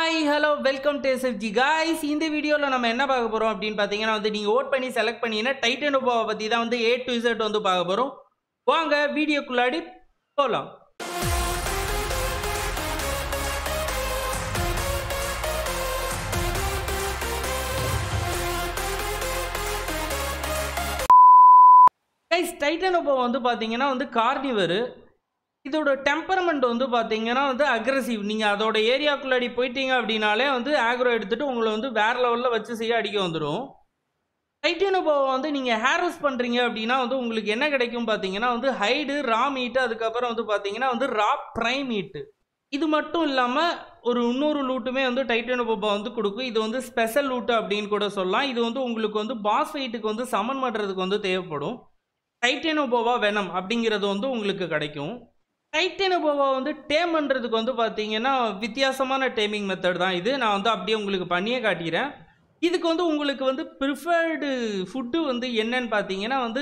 Hi hello welcome to SFG guys இந்த வீடியோவில் நம்ம என்ன பார்க்க போகிறோம் அப்படின்னு பார்த்தீங்கன்னா வந்து நீங்கள் ஓட் பண்ணி செலக்ட் பண்ணீங்கன்னா டைட்டன் உபாவை பற்றி தான் வந்து ஏ டு இசட் வந்து பார்க்க போகிறோம் வாங்க வீடியோக்குள்ளாடி போகலாம் கைஸ் டைட்டன் உபா வந்து பார்த்தீங்கன்னா வந்து கார்னிவர் இதோட டெம்பரமெண்ட் வந்து பார்த்தீங்கன்னா வந்து அக்ரஸிவ் நீங்கள் அதோட ஏரியாக்குள்ளாடி போயிட்டீங்க அப்படின்னாலே வந்து ஆக்ரோ எடுத்துகிட்டு உங்களை வந்து வேறு லெவலில் வச்சு செய்ய அடிக்க வந்துடும் டைட்டினோபாவை வந்து நீங்கள் ஹேரஸ் பண்ணுறீங்க அப்படின்னா வந்து உங்களுக்கு என்ன கிடைக்கும் பார்த்தீங்கன்னா வந்து ஹைடு ரா மீட்டு அதுக்கப்புறம் வந்து பார்த்தீங்கன்னா வந்து ரா ப்ரைம் மீட்டு இது மட்டும் இல்லாமல் ஒரு இன்னொரு லூட்டுமே வந்து டைட்டனோபா வந்து கொடுக்கும் இது வந்து ஸ்பெஷல் லூட்டு அப்படின்னு கூட சொல்லலாம் இது வந்து உங்களுக்கு வந்து பாஸ் ஃபைட்டுக்கு வந்து சமன் பண்ணுறதுக்கு வந்து தேவைப்படும் டைட்டனோபோவா வெனம் அப்படிங்கிறது வந்து உங்களுக்கு கிடைக்கும் டைட்டனோபோவா வந்து டேம் பண்ணுறதுக்கு வந்து பார்த்தீங்கன்னா வித்தியாசமான டேமிங் மெத்தட் தான் இது நான் வந்து அப்படியே உங்களுக்கு பண்ணியே காட்டிக்கிறேன் இதுக்கு வந்து உங்களுக்கு வந்து ப்ரிஃபர்டு ஃபுட்டு வந்து என்னன்னு பார்த்தீங்கன்னா வந்து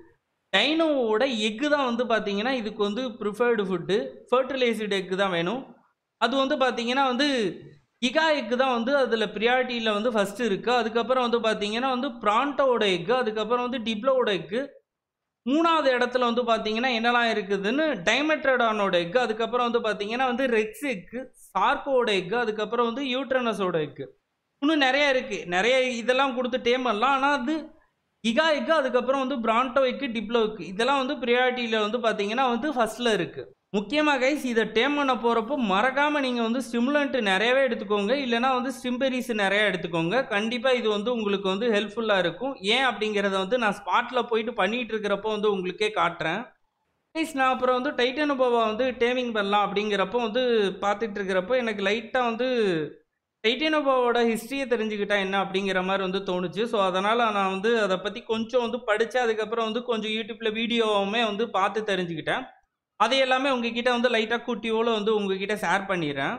டைனோவோட எக்கு தான் வந்து பார்த்தீங்கன்னா இதுக்கு வந்து ப்ரிஃபர்டு ஃபுட்டு ஃபர்டிலைஸ்டு எக்கு தான் வேணும் அது வந்து பார்த்தீங்கன்னா வந்து இகா எக்கு தான் வந்து அதில் ப்ரியாரிட்டியில் வந்து ஃபஸ்ட்டு இருக்குது அதுக்கப்புறம் வந்து பார்த்தீங்கன்னா வந்து ப்ராண்டோட எக்கு அதுக்கப்புறம் வந்து டிப்ளோட எக்கு மூணாவது இடத்துல வந்து பார்த்தீங்கன்னா என்னெல்லாம் இருக்குதுன்னு டைமெட்ரடானோட எக்கு அதுக்கப்புறம் வந்து பார்த்தீங்கன்னா வந்து ரெக்ஸ் எக்கு சார்க்கோட எக்கு அதுக்கப்புறம் வந்து யூட்ரனஸோட எக்கு இன்னும் நிறைய இருக்குது நிறைய இதெல்லாம் கொடுத்து டேம் பண்ணலாம் ஆனால் அது இகா எக்கு அதுக்கப்புறம் வந்து பிராண்டோ எக்கு டிப்ளோ எக்கு இதெல்லாம் வந்து ப்ரியாரிட்டியில் வந்து பார்த்தீங்கன்னா வந்து ஃபஸ்ட்டில் இருக்குது முக்கியமாக கைஸ் இதை டேம் பண்ண போகிறப்போ மறக்காமல் நீங்கள் வந்து ஸ்டிமுலண்ட் நிறையவே எடுத்துக்கோங்க இல்லைனா வந்து ஸ்டிம்பெரிஸ் நிறையா எடுத்துக்கோங்க கண்டிப்பாக இது வந்து உங்களுக்கு வந்து ஹெல்ப்ஃபுல்லாக இருக்கும் ஏன் அப்படிங்கிறத வந்து நான் ஸ்பாட்டில் போயிட்டு பண்ணிகிட்டு இருக்கிறப்போ வந்து உங்களுக்கே காட்டுறேன் கைஸ் நான் அப்புறம் வந்து டைட்டனுபோவா வந்து டேமிங் பண்ணலாம் அப்படிங்கிறப்போ வந்து பார்த்துட்டு இருக்கிறப்போ எனக்கு லைட்டாக வந்து டைட்டனோபாவோட ஹிஸ்ட்ரியை தெரிஞ்சுக்கிட்டா என்ன அப்படிங்கிற மாதிரி வந்து தோணுச்சு ஸோ அதனால் நான் வந்து அதை பற்றி கொஞ்சம் வந்து படித்து அதுக்கப்புறம் வந்து கொஞ்சம் யூடியூப்பில் வீடியோவுமே வந்து பார்த்து தெரிஞ்சுக்கிட்டேன் அதை எல்லாமே உங்ககிட்ட வந்து லைட்டாக குட்டியோல வந்து உங்ககிட்ட ஷேர் பண்ணிடுறேன்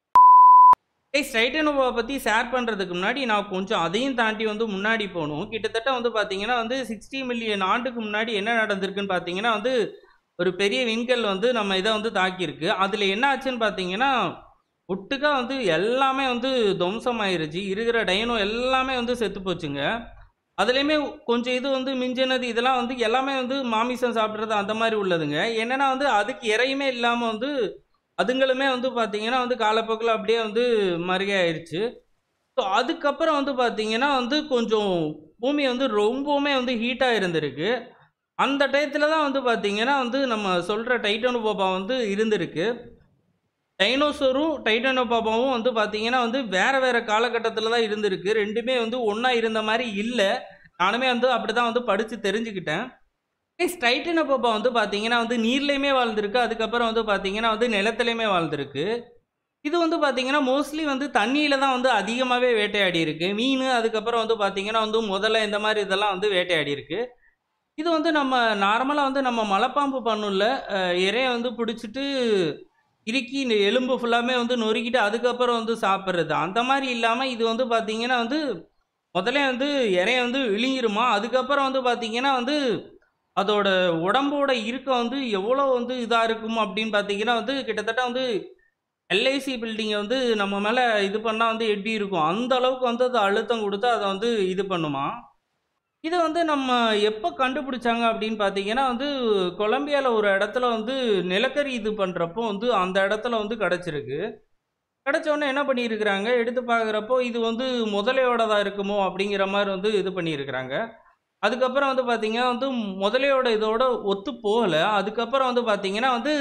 ஏய் ஸ்ட்ரைட்டனோவாவை பற்றி ஷேர் பண்ணுறதுக்கு முன்னாடி நான் கொஞ்சம் அதையும் தாண்டி வந்து முன்னாடி போகணும் கிட்டத்தட்ட வந்து பார்த்தீங்கன்னா வந்து சிக்ஸ்டி மில்லியன் ஆண்டுக்கு முன்னாடி என்ன நடந்திருக்குன்னு பார்த்தீங்கன்னா வந்து ஒரு பெரிய விண்கல் வந்து நம்ம இதை வந்து தாக்கியிருக்கு அதில் என்ன ஆச்சுன்னு பார்த்தீங்கன்னா ஒட்டுக்கா வந்து எல்லாமே வந்து துவம்சமாயிருச்சு இருக்கிற டைனோ எல்லாமே வந்து செத்து போச்சுங்க அதுலேயுமே கொஞ்சம் இது வந்து மிஞ்சினது இதெல்லாம் வந்து எல்லாமே வந்து மாமிசம் சாப்பிட்றது அந்த மாதிரி உள்ளதுங்க என்னென்னா வந்து அதுக்கு இறையுமே இல்லாமல் வந்து அதுங்களுமே வந்து பார்த்தீங்கன்னா வந்து காலப்போக்கில் அப்படியே வந்து மருகே ஆயிடுச்சு ஸோ அதுக்கப்புறம் வந்து பார்த்தீங்கன்னா வந்து கொஞ்சம் பூமி வந்து ரொம்பவுமே வந்து ஹீட்டாக இருந்திருக்கு அந்த டயத்தில் தான் வந்து பார்த்தீங்கன்னா வந்து நம்ம சொல்கிற டைட்டனோபாபா வந்து இருந்திருக்கு டைனோசரும் டைட்டனோபாபாவும் வந்து பார்த்தீங்கன்னா வந்து வேறு வேறு காலகட்டத்தில் தான் இருந்திருக்கு ரெண்டுமே வந்து ஒன்றா இருந்த மாதிரி இல்லை நானுமே வந்து அப்படி தான் வந்து படித்து தெரிஞ்சுக்கிட்டேன் டைட்டனோபாபா வந்து பார்த்தீங்கன்னா வந்து நீர்லேயுமே வாழ்ந்திருக்கு அதுக்கப்புறம் வந்து பார்த்தீங்கன்னா வந்து நிலத்துலையுமே வாழ்ந்திருக்கு இது வந்து பார்த்தீங்கன்னா மோஸ்ட்லி வந்து தண்ணியில் தான் வந்து அதிகமாகவே வேட்டையாடி இருக்கு மீன் அதுக்கப்புறம் வந்து பார்த்தீங்கன்னா வந்து முதல்ல இந்த மாதிரி இதெல்லாம் வந்து வேட்டையாடி இருக்கு இது வந்து நம்ம நார்மலாக வந்து நம்ம மலைப்பாம்பு பண்ணுள்ள இறைய வந்து பிடிச்சிட்டு இறுக்கி இந்த எலும்பு ஃபுல்லாமே வந்து நொறுக்கிட்டு அதுக்கப்புறம் வந்து சாப்பிட்றது அந்த மாதிரி இல்லாமல் இது வந்து பார்த்தீங்கன்னா வந்து முதல்ல வந்து இறைய வந்து விழுங்கிருமா அதுக்கப்புறம் வந்து பார்த்தீங்கன்னா வந்து அதோட உடம்போட இருக்கம் வந்து எவ்வளோ வந்து இதாக இருக்கும் அப்படின்னு பார்த்தீங்கன்னா வந்து கிட்டத்தட்ட வந்து எல்ஐசி பில்டிங்கை வந்து நம்ம மேலே இது பண்ணால் வந்து எப்படி இருக்கும் அந்த அளவுக்கு வந்து அது அழுத்தம் கொடுத்து அதை வந்து இது பண்ணுமா இதை வந்து நம்ம எப்போ கண்டுபிடிச்சாங்க அப்படின்னு பார்த்தீங்கன்னா வந்து கொலம்பியாவில் ஒரு இடத்துல வந்து நிலக்கரி இது பண்ணுறப்போ வந்து அந்த இடத்துல வந்து கிடச்சிருக்கு கிடச்சோடனே என்ன பண்ணியிருக்கிறாங்க எடுத்து பார்க்குறப்போ இது வந்து முதலையோடதாக இருக்குமோ அப்படிங்கிற மாதிரி வந்து இது பண்ணியிருக்கிறாங்க அதுக்கப்புறம் வந்து பார்த்தீங்கன்னா வந்து முதலையோட இதோட ஒத்து போகலை அதுக்கப்புறம் வந்து பார்த்தீங்கன்னா வந்து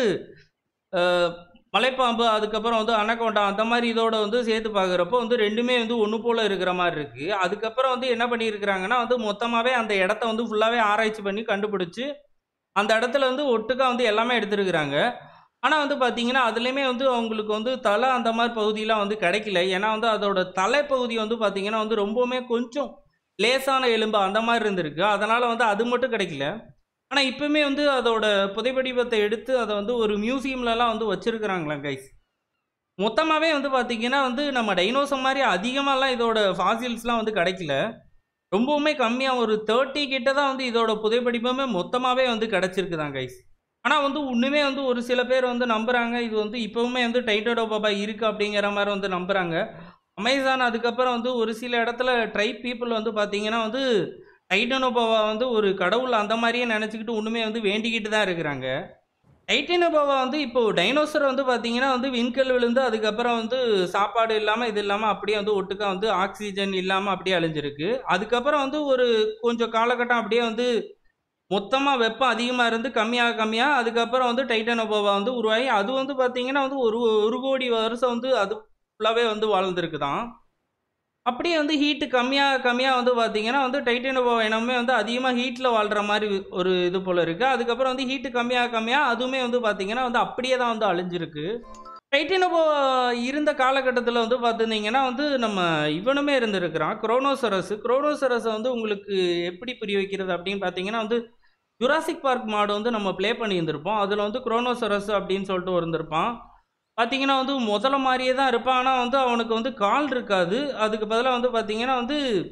மலைப்பாம்பு அதுக்கப்புறம் வந்து அனக்கொண்டா அந்த மாதிரி இதோட வந்து சேர்த்து பார்க்குறப்போ வந்து ரெண்டுமே வந்து ஒன்று போல் இருக்கிற மாதிரி இருக்குது அதுக்கப்புறம் வந்து என்ன பண்ணியிருக்கிறாங்கன்னா வந்து மொத்தமாகவே அந்த இடத்த வந்து ஃபுல்லாகவே ஆராய்ச்சி பண்ணி கண்டுபிடிச்சி அந்த இடத்துல வந்து ஒட்டுக்கா வந்து எல்லாமே எடுத்துருக்குறாங்க ஆனால் வந்து பார்த்தீங்கன்னா அதுலேயுமே வந்து அவங்களுக்கு வந்து தலை அந்த மாதிரி பகுதியெலாம் வந்து கிடைக்கல ஏன்னா வந்து அதோட தலைப்பகுதி வந்து பார்த்தீங்கன்னா வந்து ரொம்பவுமே கொஞ்சம் லேசான எலும்பு அந்த மாதிரி இருந்திருக்கு அதனால் வந்து அது மட்டும் கிடைக்கல ஆனால் இப்போவுமே வந்து அதோட புதைப்படிவத்தை எடுத்து அதை வந்து ஒரு மியூசியம்லலாம் வந்து வச்சுருக்குறாங்களாம் கைஸ் மொத்தமாகவே வந்து பார்த்திங்கன்னா வந்து நம்ம டைனோசர் மாதிரி அதிகமாகலாம் இதோட ஃபாசில்ஸ்லாம் வந்து கிடைக்கல ரொம்பவுமே கம்மியாக ஒரு தேர்ட்டி கிட்ட தான் வந்து இதோட புதைப்படிவமே மொத்தமாகவே வந்து கிடச்சிருக்குதான் கைஸ் ஆனால் வந்து இன்னுமே வந்து ஒரு சில பேர் வந்து நம்புகிறாங்க இது வந்து இப்போவுமே வந்து டைட்டோடோ பாபா இருக்குது அப்படிங்கிற மாதிரி வந்து நம்புகிறாங்க அமேசான் அதுக்கப்புறம் வந்து ஒரு சில இடத்துல ட்ரைப் பீப்புள் வந்து பார்த்தீங்கன்னா வந்து டைட்டனோபாவா வந்து ஒரு கடவுள் அந்த மாதிரியே நினச்சிக்கிட்டு ஒன்றுமே வந்து வேண்டிக்கிட்டு தான் இருக்கிறாங்க டைட்டனோபாவா வந்து இப்போ டைனோசர் வந்து பார்த்தீங்கன்னா வந்து விண்கல் விழுந்து அதுக்கப்புறம் வந்து சாப்பாடு இல்லாமல் இது இல்லாமல் அப்படியே வந்து ஒட்டுக்கா வந்து ஆக்சிஜன் இல்லாமல் அப்படியே அழிஞ்சிருக்கு அதுக்கப்புறம் வந்து ஒரு கொஞ்சம் காலகட்டம் அப்படியே வந்து மொத்தமாக வெப்பம் அதிகமாக இருந்து கம்மியாக கம்மியாக அதுக்கப்புறம் வந்து டைட்டனோபாவா வந்து உருவாகி அது வந்து பார்த்தீங்கன்னா வந்து ஒரு ஒரு கோடி வருஷம் வந்து அது ஃபுல்லாகவே வந்து வாழ்ந்துருக்குதான் அப்படியே வந்து ஹீட்டு கம்மியாக கம்மியாக வந்து பார்த்தீங்கன்னா வந்து டைட்டனோபா இனமே வந்து அதிகமாக ஹீட்டில் வாழ்கிற மாதிரி ஒரு இது போல் இருக்குது அதுக்கப்புறம் வந்து ஹீட்டு கம்மியாக கம்மியாக அதுவுமே வந்து பார்த்தீங்கன்னா வந்து அப்படியே தான் வந்து அழிஞ்சிருக்கு டைட்டனோபோ இருந்த காலகட்டத்தில் வந்து பார்த்துருந்தீங்கன்னா வந்து நம்ம இவனுமே இருந்திருக்கிறான் குரோனோசரஸ் குரோனோசரஸை வந்து உங்களுக்கு எப்படி புரிய வைக்கிறது அப்படின்னு பார்த்தீங்கன்னா வந்து ஜுராசிக் பார்க் மாடு வந்து நம்ம ப்ளே பண்ணியிருந்திருப்போம் அதில் வந்து குரோனோசரஸ் அப்படின்னு சொல்லிட்டு இருந்திருப்பான் பார்த்தீங்கன்னா வந்து முதல்ல மாதிரியே தான் இருப்பான் ஆனால் வந்து அவனுக்கு வந்து கால் இருக்காது அதுக்கு பதிலாக வந்து பார்த்தீங்கன்னா வந்து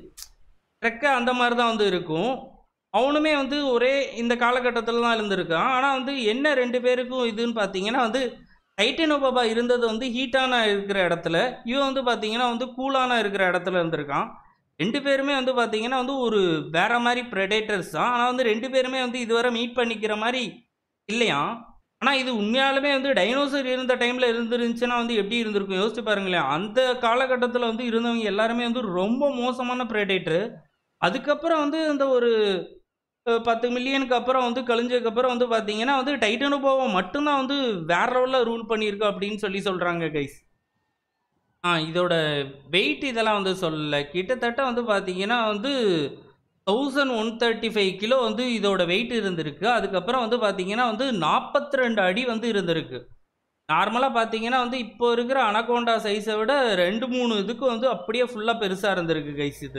ரெக்கை அந்த மாதிரி தான் வந்து இருக்கும் அவனுமே வந்து ஒரே இந்த காலகட்டத்தில் தான் இருந்திருக்கான் ஆனால் வந்து என்ன ரெண்டு பேருக்கும் இதுன்னு பார்த்தீங்கன்னா வந்து டைட்டனோபாபா இருந்தது வந்து ஹீட்டான இருக்கிற இடத்துல இவன் வந்து பார்த்தீங்கன்னா வந்து கூலான இருக்கிற இடத்துல இருந்திருக்கான் ரெண்டு பேருமே வந்து பார்த்தீங்கன்னா வந்து ஒரு வேற மாதிரி ப்ரெடேட்டர்ஸ் தான் ஆனால் வந்து ரெண்டு பேருமே வந்து இதுவரை மீட் பண்ணிக்கிற மாதிரி இல்லையாம் ஆனால் இது உண்மையாலுமே வந்து டைனோசர் இருந்த டைமில் இருந்துருந்துச்சுன்னா வந்து எப்படி இருந்திருக்கும் யோசிச்சு பாருங்களேன் அந்த காலகட்டத்தில் வந்து இருந்தவங்க எல்லாருமே வந்து ரொம்ப மோசமான ப்ரெடேட்டரு அதுக்கப்புறம் வந்து இந்த ஒரு அஹ், பத்து மில்லியனுக்கு அப்புறம் வந்து கழிஞ்சதுக்கப்புறம் வந்து பார்த்தீங்கன்னா வந்து டைட்டனோபாவை மட்டும்தான் வந்து வேற லெவலில் ரூல் பண்ணியிருக்கு அப்படின்னு சொல்லி சொல்கிறாங்க கைஸ் ஆ இதோட வெயிட் இதெல்லாம் வந்து சொல்லல கிட்டத்தட்ட வந்து பார்த்தீங்கன்னா வந்து thousand one thirty five kilo வந்து இதோட வெயிட் இருந்திருக்கு அதுக்கப்புறம் வந்து பார்த்தீங்கன்னா வந்து நாற்பத்தி ரெண்டு அடி வந்து இருந்திருக்கு நார்மலாக பார்த்தீங்கன்னா வந்து இப்போ இருக்கிற அனகோண்டா சைஸை விட ரெண்டு மூணு இதுக்கு வந்து அப்படியே ஃபுல்லாக பெருசாக இருந்திருக்கு கைஸ் இது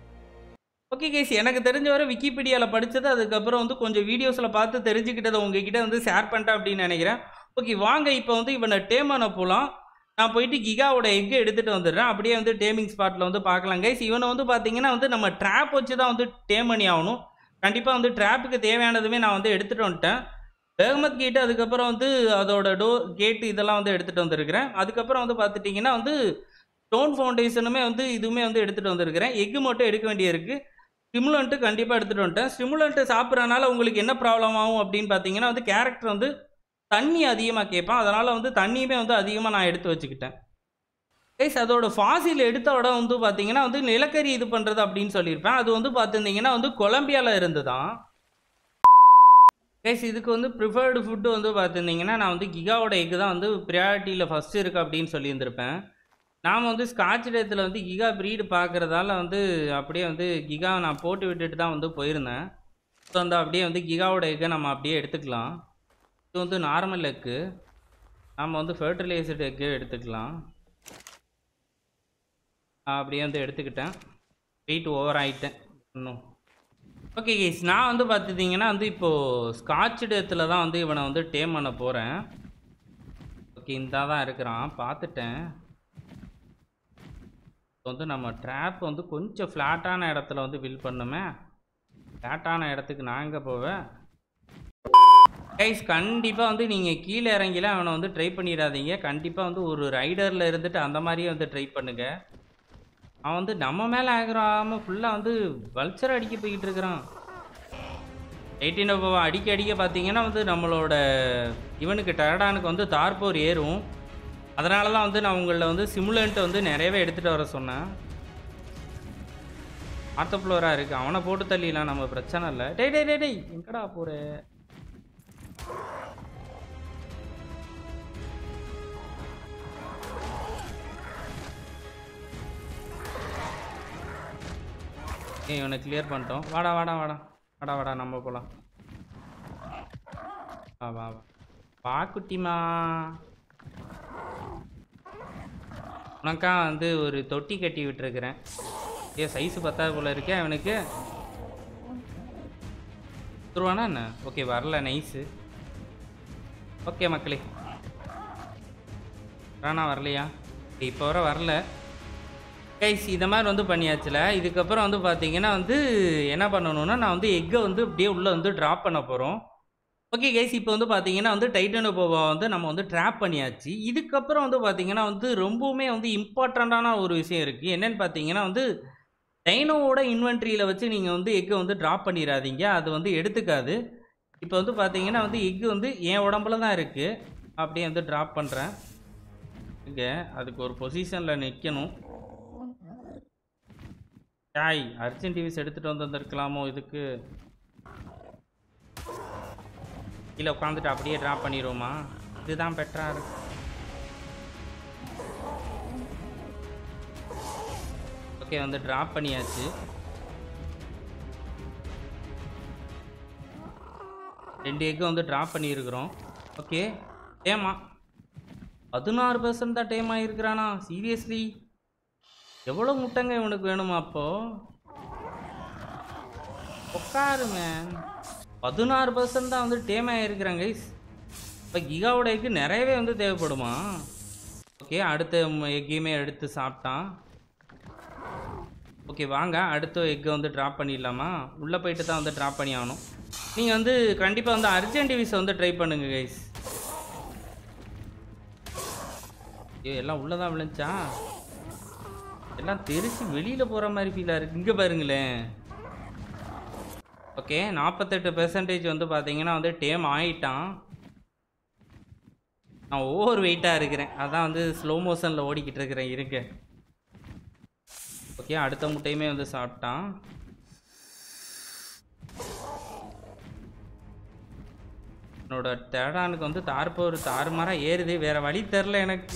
ஓகே கைஸ் எனக்கு தெரிஞ்ச வரை விக்கிபீடியாவில் படித்தது அதுக்கப்புறம் வந்து கொஞ்சம் வீடியோஸில் பார்த்து தெரிஞ்சுக்கிட்டதை உங்ககிட்ட வந்து ஷேர் பண்ணிட்டேன் அப்படின்னு நினைக்கிறேன் ஓகே வாங்க இப்போ வந்து இவனை டேம் பண்ண போகலாம் நான் போயிட்டு கிகாவோட எக்கு எடுத்துகிட்டு வந்துடுறேன் அப்படியே வந்து டேமிங் ஸ்பாட்டில் வந்து பார்க்கலாம் கைஸ் இவனை வந்து பார்த்தீங்கன்னா வந்து நம்ம ட்ராப் வச்சு தான் வந்து டேம் பண்ணி ஆகணும் கண்டிப்பாக வந்து ட்ராப்புக்கு தேவையானதுமே நான் வந்து எடுத்துகிட்டு வந்துட்டேன் பேகமத் கேட்டு அதுக்கப்புறம் வந்து அதோட டோ கேட்டு இதெல்லாம் வந்து எடுத்துகிட்டு வந்திருக்கிறேன் அதுக்கப்புறம் வந்து பார்த்துட்டிங்கன்னா வந்து ஸ்டோன் ஃபவுண்டேஷனுமே வந்து இதுவுமே வந்து எடுத்துகிட்டு வந்திருக்கிறேன் எக்கு மட்டும் எடுக்க வேண்டியிருக்கு ஸ்டிமுலண்ட்டு கண்டிப்பாக எடுத்துகிட்டு வந்துட்டேன் ஸ்டிமுலண்ட்டு சாப்பிட்றனால உங்களுக்கு என்ன ப்ராப்ளம் ஆகும் அப்படின்னு பார்த்தீங்கன்னா வந்து கேரக்டர் வந்து தண்ணி அதிகமாக கேட்பான் அதனால் வந்து தண்ணியுமே வந்து அதிகமாக நான் எடுத்து வச்சுக்கிட்டேன் கைஸ் அதோட ஃபாசில் எடுத்த இடம் வந்து பார்த்தீங்கன்னா வந்து நிலக்கரி இது பண்ணுறது அப்படின்னு சொல்லியிருப்பேன் அது வந்து பார்த்துருந்தீங்கன்னா வந்து கொலம்பியாவில் இருந்து தான் கைஸ் இதுக்கு வந்து ப்ரிஃபர்டு ஃபுட்டு வந்து பார்த்துருந்தீங்கன்னா நான் வந்து கிகாவோட எக்கு தான் வந்து ப்ரியாரிட்டியில் ஃபஸ்ட்டு இருக்குது அப்படின்னு சொல்லியிருந்திருப்பேன் நாம் வந்து ஸ்காட்ச் டேத்தில் வந்து கிகா ப்ரீடு பார்க்குறதால வந்து அப்படியே வந்து கிகா நான் போட்டு விட்டுட்டு தான் வந்து போயிருந்தேன் ஸோ வந்து அப்படியே வந்து கிகாவோட எக்கை நம்ம அப்படியே எடுத்துக்கலாம் இது வந்து நார்மல் எக்கு நாம் வந்து ஃபர்டிலைசர்டு எக்கு எடுத்துக்கலாம் நான் அப்படியே வந்து எடுத்துக்கிட்டேன் வெயிட் ஓவர் ஆகிட்டேன் இன்னும் ஓகே கேஸ் நான் வந்து பார்த்துட்டிங்கன்னா வந்து இப்போது ஸ்காட்ச் டேத்தில் தான் வந்து இவனை வந்து டேம் பண்ண போகிறேன் ஓகே இந்த தான் இருக்கிறான் பார்த்துட்டேன் இப்போ வந்து நம்ம ட்ராப் வந்து கொஞ்சம் ஃப்ளாட்டான இடத்துல வந்து ஃபில் பண்ணுமே ஃப்ளாட்டான இடத்துக்கு நான் எங்கே போவேன் கைஸ் கண்டிப்பாக வந்து நீங்கள் கீழே இறங்கிலாம் அவனை வந்து ட்ரை பண்ணிடாதீங்க கண்டிப்பாக வந்து ஒரு ரைடரில் இருந்துட்டு அந்த மாதிரியே வந்து ட்ரை பண்ணுங்க அவன் வந்து நம்ம மேலே ஆகிறாமல் ஃபுல்லாக வந்து வல்ச்சர் அடிக்க போய்கிட்டு இருக்கிறான் எயிட்டீன் அடிக்க அடிக்க பார்த்தீங்கன்னா வந்து நம்மளோட இவனுக்கு டயர்டானுக்கு வந்து தார்போர் ஏறும் அதனால தான் வந்து நான் உங்களில் வந்து சிமுலண்ட்டை வந்து நிறையவே எடுத்துகிட்டு வர சொன்னேன் ஆர்த்தோஃப்ளோராக இருக்குது அவனை போட்டு தள்ளிடலாம் நம்ம பிரச்சனை இல்லை டேய் டேய் டேய் டேய் எங்கடா போகிற ஏய் இவனை கிளியர் பண்ணிட்டோம் வாடா வாடா வாடா வாடா வாடா நம்ம போகலாம் வா வா வா வா குட்டிமா உனக்கா வந்து ஒரு தொட்டி கட்டி விட்டுருக்குறேன் ஏ சைஸு பத்தாது போல இருக்கே அவனுக்கு துருவானா என்ன ஓகே வரல நைஸு ஓகே மக்களே ராணா வரலையா இப்போ வர வரல கைஸ் இந்த மாதிரி வந்து பண்ணியாச்சுல இதுக்கப்புறம் வந்து பார்த்தீங்கன்னா வந்து என்ன பண்ணணும்னா நான் வந்து எக்கை வந்து அப்படியே உள்ளே வந்து ட்ராப் பண்ண போகிறோம் ஓகே கைஸ் இப்போ வந்து பார்த்தீங்கன்னா வந்து டைட்டனோபோவா வந்து நம்ம வந்து ட்ராப் பண்ணியாச்சு இதுக்கப்புறம் வந்து பார்த்தீங்கன்னா வந்து ரொம்பவுமே வந்து இம்பார்ட்டண்ட்டான ஒரு விஷயம் இருக்குது என்னன்னு பார்த்தீங்கன்னா வந்து டைனோவோட இன்வென்ட்ரியில் வச்சு நீங்கள் வந்து எக்கை வந்து ட்ராப் பண்ணிடாதீங்க அது வந்து எடுத்துக்காது இப்போ வந்து பார்த்தீங்கன்னா வந்து எக்கு வந்து என் உடம்புல தான் இருக்குது அப்படியே வந்து ட்ராப் பண்ணுறேன் இங்கே அதுக்கு ஒரு பொசிஷனில் நிற்கணும் டாய் அர்ஜென்ட் டிவிஸ் எடுத்துகிட்டு வந்து வந்திருக்கலாமோ இதுக்கு கீழே உட்காந்துட்டு அப்படியே ட்ராப் பண்ணிடுவோமா இதுதான் பெட்டராக இருக்கு ஓகே வந்து ட்ராப் பண்ணியாச்சு ரெண்டு எக்கு வந்து ட்ராப் பண்ணியிருக்கிறோம் ஓகே டேமா பதினாறு பர்சன்ட் தான் டேம் ஆகிருக்கிறானா சீரியஸ்லி எவ்வளோ முட்டைங்க இவனுக்கு வேணுமா அப்போ உட்காரு மேன் பதினாறு பர்சன்ட் தான் வந்து டேம் ஆகிருக்கிறாங்க கைஸ் இப்போ கிகாவோட எக்கு நிறையவே வந்து தேவைப்படுமா ஓகே அடுத்த எக்கையுமே எடுத்து சாப்பிட்டான் ஓகே வாங்க அடுத்த எக்கை வந்து ட்ராப் பண்ணிடலாமா உள்ளே போயிட்டு தான் வந்து ட்ராப் பண்ணி ஆகணும் நீங்கள் வந்து கண்டிப்பாக வந்து அர்ஜென்ட் டிவிஸை வந்து ட்ரை பண்ணுங்க கைஸ் ஐயோ எல்லாம் உள்ளே தான் விழுந்துச்சா எல்லாம் தெரிச்சு வெளியில் போகிற மாதிரி ஃபீலாக இருக்குது இங்கே பாருங்களேன் ஓகே நாற்பத்தெட்டு பெர்சன்டேஜ் வந்து பார்த்தீங்கன்னா வந்து டேம் ஆயிட்டான் நான் ஓவர் வெயிட்டாக இருக்கிறேன் அதான் வந்து ஸ்லோ மோஷனில் ஓடிக்கிட்டு இருக்கிறேன் இருக்க ஓகே அடுத்த முட்டையுமே வந்து சாப்பிட்டான் என்னோட தேடானுக்கு வந்து தார்ப்பு ஒரு தாறுமாறாக ஏறுது வேற வழி தெரில எனக்கு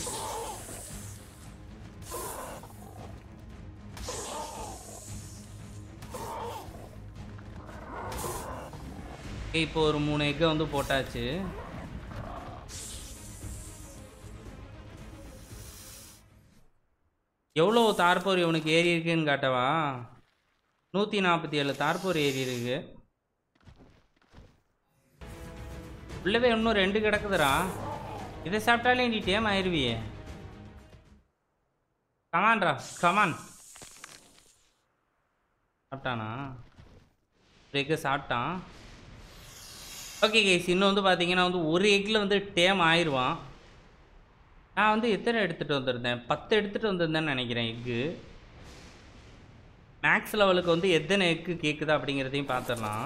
Okay, இப்போ ஒரு மூணு எக்கை வந்து போட்டாச்சு எவ்வளோ தார்போர் இவனுக்கு ஏறி இருக்குன்னு காட்டவா நூற்றி நாற்பத்தி ஏழு தார்போர் ஏறி இருக்கு உள்ளவே இன்னும் ரெண்டு கிடக்குதுடா இதை சாப்பிட்டாலே நீ டேம் ஆயிருவியே கமான்டா கமான் சாப்பிட்டானா பிரேக்கு சாப்பிட்டான் ஓகே கேஸ் இன்னும் வந்து பார்த்தீங்கன்னா வந்து ஒரு எக்கில் வந்து டேம் ஆயிடுவான் நான் வந்து எத்தனை எடுத்துகிட்டு வந்திருந்தேன் பத்து எடுத்துகிட்டு வந்திருந்தேன்னு நினைக்கிறேன் எக்கு மேக்ஸ் லெவலுக்கு வந்து எத்தனை எக்கு கேட்குதா அப்படிங்கிறதையும் பார்த்துடலாம்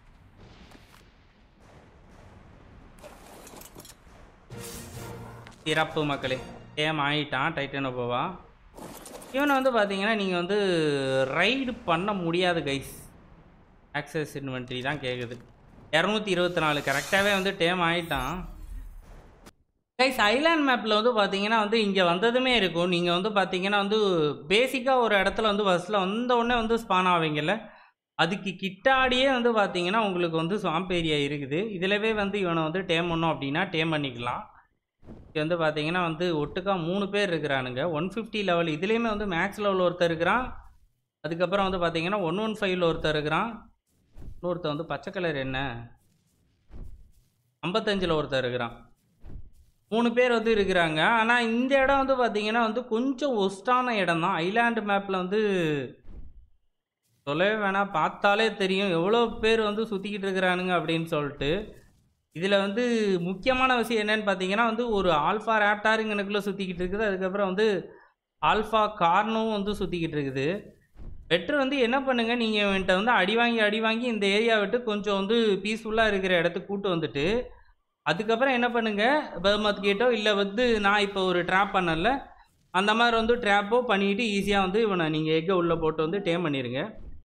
சிறப்பு மக்களே டேம் ஆகிட்டான் டைட்டனோபோவா இவனை வந்து பார்த்தீங்கன்னா நீங்கள் வந்து ரைடு பண்ண முடியாது கைஸ் ஆக்சஸ் இன்வென்ட்ரி தான் கேட்குது இரநூத்தி இருபத்தி நாலு கரெக்டாகவே வந்து டேம் ஆகிட்டான் கைஸ் ஐலாண்ட் மேப்பில் வந்து பார்த்தீங்கன்னா வந்து இங்கே வந்ததுமே இருக்கும் நீங்கள் வந்து பார்த்தீங்கன்னா வந்து பேசிக்காக ஒரு இடத்துல வந்து ஃபஸ்ட்டில் வந்த உடனே வந்து ஸ்பான் ஆவீங்கல்ல அதுக்கு கிட்டாடியே வந்து பார்த்தீங்கன்னா உங்களுக்கு வந்து ஸ்வாம்ப் ஏரியா இருக்குது இதிலவே வந்து இவனை வந்து டேம் பண்ணோம் அப்படின்னா டேம் பண்ணிக்கலாம் இது வந்து பார்த்தீங்கன்னா வந்து ஒட்டுக்கா மூணு பேர் இருக்கிறானுங்க ஒன் ஃபிஃப்டி லெவல் இதுலேயுமே வந்து மேக்ஸ் லெவல் ஒருத்தர் இருக்கிறான் அதுக்கப்புறம் வந்து பார்த்தீங்கன்னா ஒன் ஒன் ஃபைவ்ல ஒருத்தர் இருக்கிறான் இன்னொருத்தர் வந்து பச்சை கலர் என்ன ஐம்பத்தஞ்சில் ஒருத்தர் இருக்கிறான் மூணு பேர் வந்து இருக்கிறாங்க ஆனால் இந்த இடம் வந்து பார்த்தீங்கன்னா வந்து கொஞ்சம் ஒஸ்டான இடம் தான் ஐலாண்டு மேப்பில் வந்து சொல்லவே வேணாம் பார்த்தாலே தெரியும் எவ்வளோ பேர் வந்து சுற்றிக்கிட்டு இருக்கிறானுங்க அப்படின்னு சொல்லிட்டு இதில் வந்து முக்கியமான விஷயம் என்னன்னு பார்த்தீங்கன்னா வந்து ஒரு ஆல்ஃபா ரேப்டாருங்கனுக்குள்ளே சுற்றிக்கிட்டு இருக்குது அதுக்கப்புறம் வந்து ஆல்ஃபா கார்னும் வந்து சுற்றிக்கிட்டு இருக்குது பெட்ரு வந்து என்ன பண்ணுங்க நீங்கள் என்கிட்ட வந்து அடி வாங்கி அடி வாங்கி இந்த ஏரியா விட்டு கொஞ்சம் வந்து பீஸ்ஃபுல்லாக இருக்கிற இடத்துக்கு கூட்டு வந்துட்டு அதுக்கப்புறம் என்ன பண்ணுங்க பர்மத் கேட்டோ இல்லை வந்து நான் இப்போ ஒரு ட்ராப் பண்ணல அந்த மாதிரி வந்து ட்ராப்போ பண்ணிட்டு ஈஸியாக வந்து இவனை நீங்கள் எக்கை உள்ளே போட்டு வந்து டேம் பண்ணிடுங்க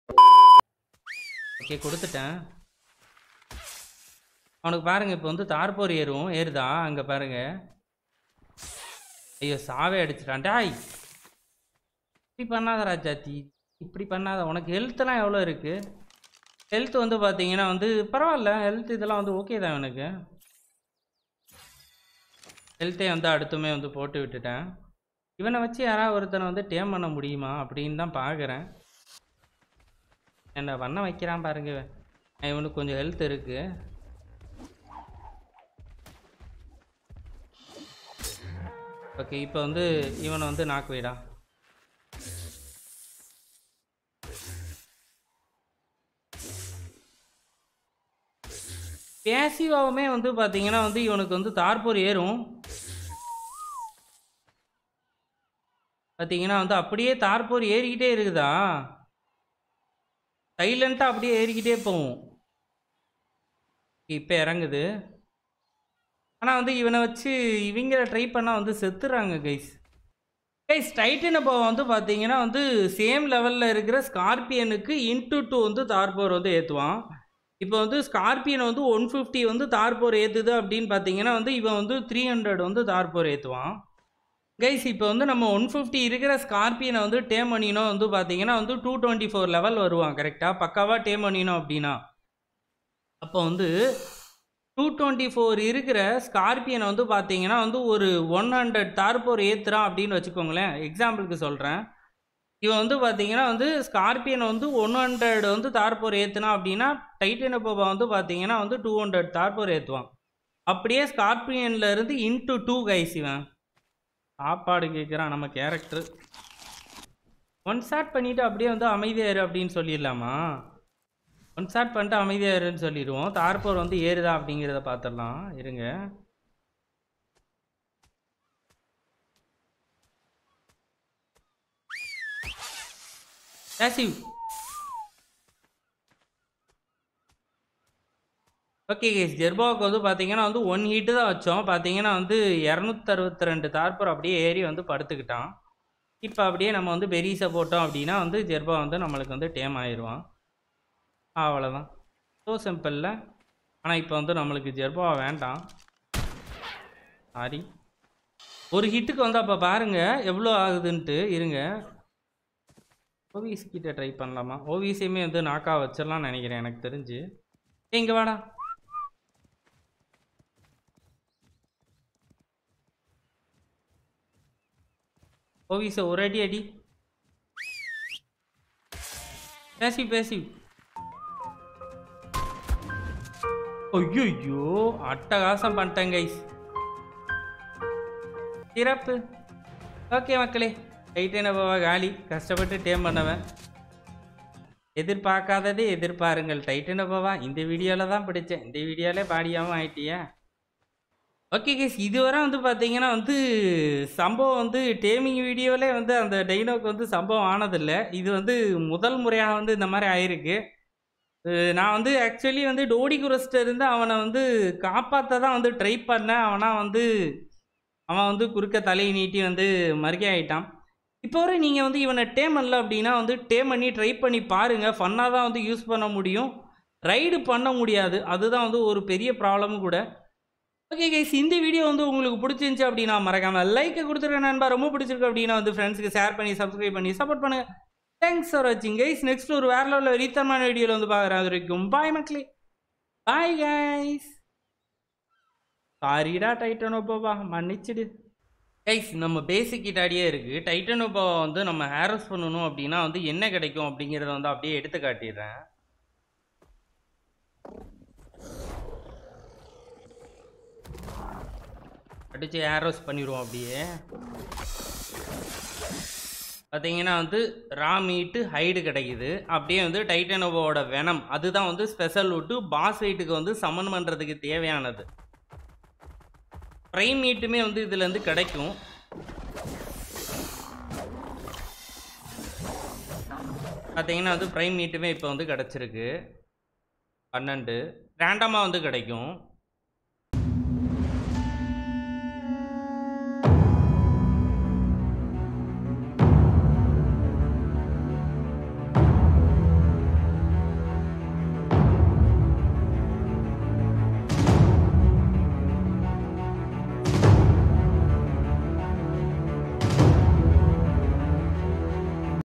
ஓகே கொடுத்துட்டேன் அவனுக்கு பாருங்க இப்போ வந்து தார்போர் ஏறும் ஏறுதா அங்கே பாருங்க ஐயோ சாவே அடிச்சிட்டான் டாய் இப்படி பண்ணாத ராஜாத்தி இப்படி பண்ணாத உனக்கு ஹெல்த்லாம் எவ்வளோ இருக்குது ஹெல்த் வந்து பார்த்தீங்கன்னா வந்து பரவாயில்ல ஹெல்த் இதெல்லாம் வந்து ஓகே தான் எனக்கு ஹெல்த்தே வந்து அடுத்துமே வந்து போட்டு விட்டுட்டேன் இவனை வச்சு யாராவது ஒருத்தனை வந்து டேம் பண்ண முடியுமா அப்படின்னு தான் பார்க்குறேன் என்ன பண்ண வைக்கிறான் பாருங்க இவன். இவனுக்கு கொஞ்சம் ஹெல்த் இருக்குது ஓகே இப்போ வந்து இவனை வந்து நாக்கு வைடா பேசிவாவுமே வந்து பார்த்தீங்கன்னா வந்து இவனுக்கு வந்து தார்போர் ஏறும் பார்த்தீங்கன்னா வந்து அப்படியே தார்போர் ஏறிக்கிட்டே இருக்குதா சைலண்ட்டாக அப்படியே ஏறிக்கிட்டே போகும் இப்போ இறங்குது ஆனால் வந்து இவனை வச்சு இவங்கள ட்ரை பண்ணால் வந்து செத்துறாங்க கைஸ் கைஸ் டைட்டன் அப்போ வந்து பார்த்தீங்கன்னா வந்து சேம் லெவலில் இருக்கிற ஸ்கார்பியனுக்கு இன்ட்டு டூ வந்து தார்போர் வந்து ஏற்றுவான் இப்போ வந்து ஸ்கார்பியன் வந்து ஒன் ஃபிஃப்டி வந்து தார்போர் ஏற்றுது அப்படின்னு பார்த்தீங்கன்னா வந்து இவன் வந்து த்ரீ ஹண்ட்ரட் வந்து தார்போர் ஏற்றுவான் கைஸ் இப்போ வந்து நம்ம ஒன் ஃபிஃப்டி இருக்கிற ஸ்கார்பியனை வந்து டேம் பண்ணினோம் வந்து பார்த்தீங்கன்னா வந்து டூ டுவெண்ட்டி ஃபோர் லெவல் வருவான் கரெக்டாக பக்காவாக டேம் பண்ணினோம் அப்படின்னா அப்போ வந்து டூ டுவெண்ட்டி ஃபோர் இருக்கிற ஸ்கார்பியனை வந்து பார்த்தீங்கன்னா வந்து ஒரு ஒன் ஹண்ட்ரட் தார்போர் ஏற்றுறான் அப்படின்னு வச்சுக்கோங்களேன் எக்ஸாம்பிளுக்கு சொல்கிறேன் இவன் வந்து பார்த்தீங்கன்னா வந்து ஸ்கார்பியன் வந்து ஒன் ஹண்ட்ரட் வந்து தார்போர் ஏற்றுனா அப்படின்னா டைட்டன் அப்போவா வந்து பார்த்தீங்கன்னா வந்து டூ ஹண்ட்ரட் தார்போர் ஏற்றுவான் அப்படியே ஸ்கார்பியன்ல இருந்து இன்ட்டு டூ கைஸ் இவன் சாப்பாடு கேட்குறான் நம்ம கேரக்டர் ஒன் ஷாட் பண்ணிவிட்டு அப்படியே வந்து அமைதியாயிரு அப்படின்னு சொல்லிடலாமா ஒன் ஷாட் பண்ணிட்டு அமைதியாயிருன்னு சொல்லிடுவோம் தார்போர் வந்து ஏறுதா அப்படிங்கிறத பார்த்துடலாம் இருங்க பேசிவ் ஓகே கேஸ் ஜெர்பாவுக்கு வந்து பார்த்தீங்கன்னா வந்து ஒன் ஹீட்டு தான் வச்சோம் பார்த்தீங்கன்னா வந்து இரநூத்தறுபத்தி ரெண்டு தார்பர் அப்படியே ஏறி வந்து படுத்துக்கிட்டான் இப்போ அப்படியே நம்ம வந்து பெரிஸை போட்டோம் அப்படின்னா வந்து ஜெர்பா வந்து நம்மளுக்கு வந்து டேம் ஆயிடுவான் அவ்வளோதான் ஸோ சிம்பிளில் ஆனால் இப்போ வந்து நம்மளுக்கு ஜெர்பா வேண்டாம் சாரி ஒரு ஹிட்டுக்கு வந்து அப்போ பாருங்கள் எவ்வளோ ஆகுதுன்ட்டு இருங்க ஓவிஸ் கிட்ட ட்ரை பண்ணலாமா ஓவிஸையுமே வந்து நாக்கா வச்சிடலாம்னு நினைக்கிறேன் எனக்கு தெரிஞ்சு ஏய், இங்க வாடா ஓவிஸ ஒரு அடி அடி பேசி பேசி ஐயோ அட்டகாசம் பண்ணிட்டேன் கைஸ் சிறப்பு ஓகே மக்களே டைட்டன பாவா காலி கஷ்டப்பட்டு டேம் பண்ணவன் எதிர்பார்க்காததே எதிர்பாருங்கள் டைட்டன பாவா இந்த வீடியோவில் தான் பிடிச்சேன் இந்த வீடியோவில் பாடியாமல் ஆயிட்டியா ஓகே கேஸ் இதுவரை வந்து பார்த்தீங்கன்னா வந்து சம்பவம் வந்து டேமிங் வீடியோவிலே வந்து அந்த டைனோக்கு வந்து சம்பவம் ஆனதில்லை இது வந்து முதல் முறையாக வந்து இந்த மாதிரி ஆயிருக்கு அஹ் நான் வந்து ஆக்சுவலி வந்து டோடி குரஸ்ட இருந்து அவனை வந்து காப்பாற்ற தான் வந்து ட்ரை பண்ணேன் அவனா வந்து அவன் வந்து குறுக்க தலையை நீட்டி வந்து மறுகை ஆயிட்டான் இப்போ வரை நீங்கள் வந்து இவனை டேம் பண்ணல அப்படின்னா வந்து டேம் பண்ணி ட்ரை பண்ணி பாருங்கள் ஃபன்னாக தான் வந்து யூஸ் பண்ண முடியும் ரைடு பண்ண முடியாது அதுதான் வந்து ஒரு பெரிய ப்ராப்ளமும் கூட ஓகே கைஸ் இந்த வீடியோ வந்து உங்களுக்கு பிடிச்சிருந்துச்சு அப்படின்னா மறக்காம லைக்கை கொடுத்துருக்க நண்பா ரொம்ப பிடிச்சிருக்கு அப்படின்னா வந்து ஃப்ரெண்ட்ஸுக்கு ஷேர் பண்ணி சப்ஸ்கிரைப் பண்ணி சப்போர்ட் பண்ணுங்க தேங்க்ஸ் ஃபார் வாட்சிங் கைஸ் நெக்ஸ்ட் ஒரு வேற லெவலில் ரீத்தமான வீடியோவில் வந்து பார்க்குறேன் அது வரைக்கும் பாய் மக்களே பாய் கைஸ் சாரிடா டைட்டனோபாவா மன்னிச்சிடு கைஸ் நம்ம பேசிக் கிட்டாடியே இருக்குது டைட்டனோபாவை வந்து நம்ம ஹேரஸ் பண்ணணும் அப்படின்னா வந்து என்ன கிடைக்கும் அப்படிங்கிறத வந்து அப்படியே எடுத்து காட்டிடுறேன் அடிச்சு ஏரோஸ் பண்ணிடுவோம் அப்படியே பார்த்தீங்கன்னா வந்து ரா மீட்டு ஹைடு கிடைக்குது அப்படியே வந்து டைட்டனோவோட வெனம் அதுதான் வந்து ஸ்பெஷல் விட்டு பாஸ் வெயிட்டுக்கு வந்து சமன் பண்ணுறதுக்கு தேவையானது ப்ரைம் மீட்டுமே வந்து இதுலேருந்து கிடைக்கும் பார்த்தீங்கன்னா வந்து ப்ரைம் மீட்டுமே இப்போ வந்து கிடச்சிருக்கு பன்னெண்டு ரேண்டமாக வந்து கிடைக்கும்